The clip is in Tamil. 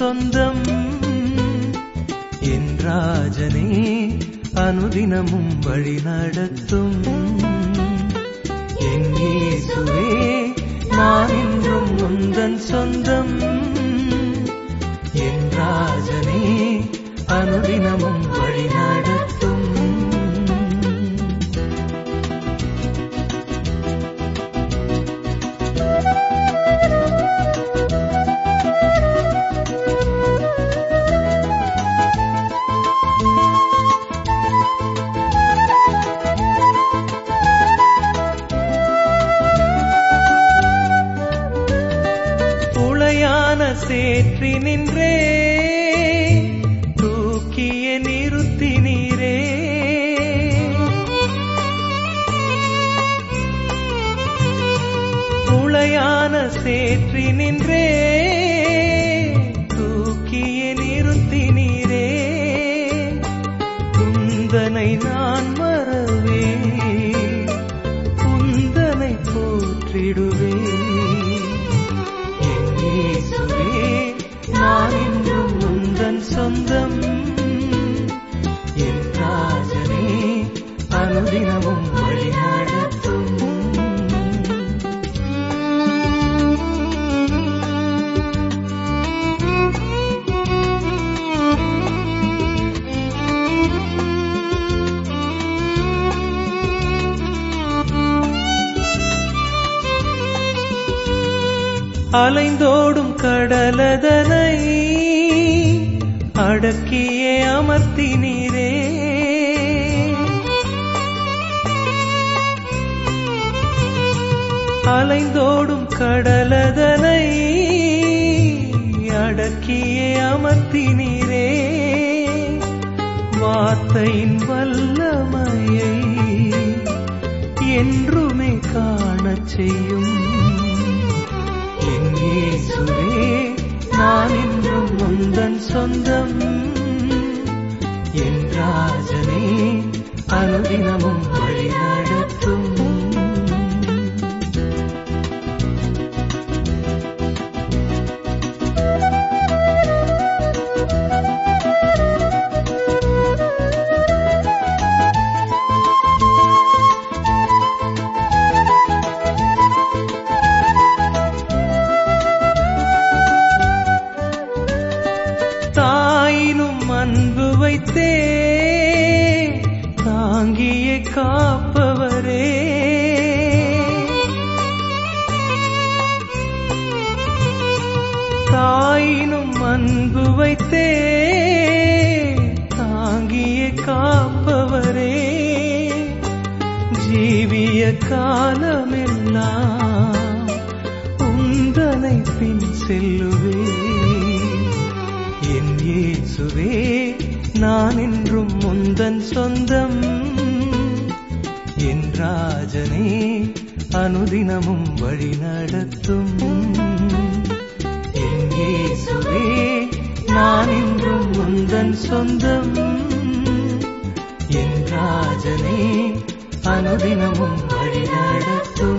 சொந்தம் என் ராஜனே அனுதினமும் வழி நடத்தும் என் இயேசுவே நான் என்றும் முந்தன் சொந்தம் என் ராஜனே அனுதினமும் வழி நடத்தும் புழையான சேற்றி நின்றே தூக்கிய நிறுத்தி நீரே புழையான சேற்றி நின்றே தூக்கிய நிறுத்தி நீரே குந்தனை நான் மறவே குந்தனை போற்றிடுவே என் இயேசுவே நான் என்றும் உந்தன் சொந்தம் என் ராஜனே அனுதினமும் வழி நடத்தும் அலைந்தோடும் கடலதனை அடக்கியே அமர்த்தினீரே அலைந்தோடும் கடலதனை அடக்கியே அமர்த்தினீரே வார்த்தையின் வல்லமையை என்றுமே காணச் செய்யும் என் இயேசுவே நான் என்றும் முந்தன் சொந்தம் என் ராஜனே அனுதினமும் வழி நடத்தும் தாயினும் அன்பு வைத்தே தாங்கியே காப்பவரே தாயினும் அன்பு வைத்தே தாங்கியே காப்பவரே ஜீவிய காலமெல்லாம் உந்தனை பின் செல்லுவே என் இயேசுவே நான் என்றும் முந்தன் சொந்தம் என் ராஜனே அனுதினமும் வழி நடத்தும் என் இயேசுவே நான் என்றும் முந்தன் சொந்தம் என் ராஜனே அனுதினமும் வழி நடத்தும்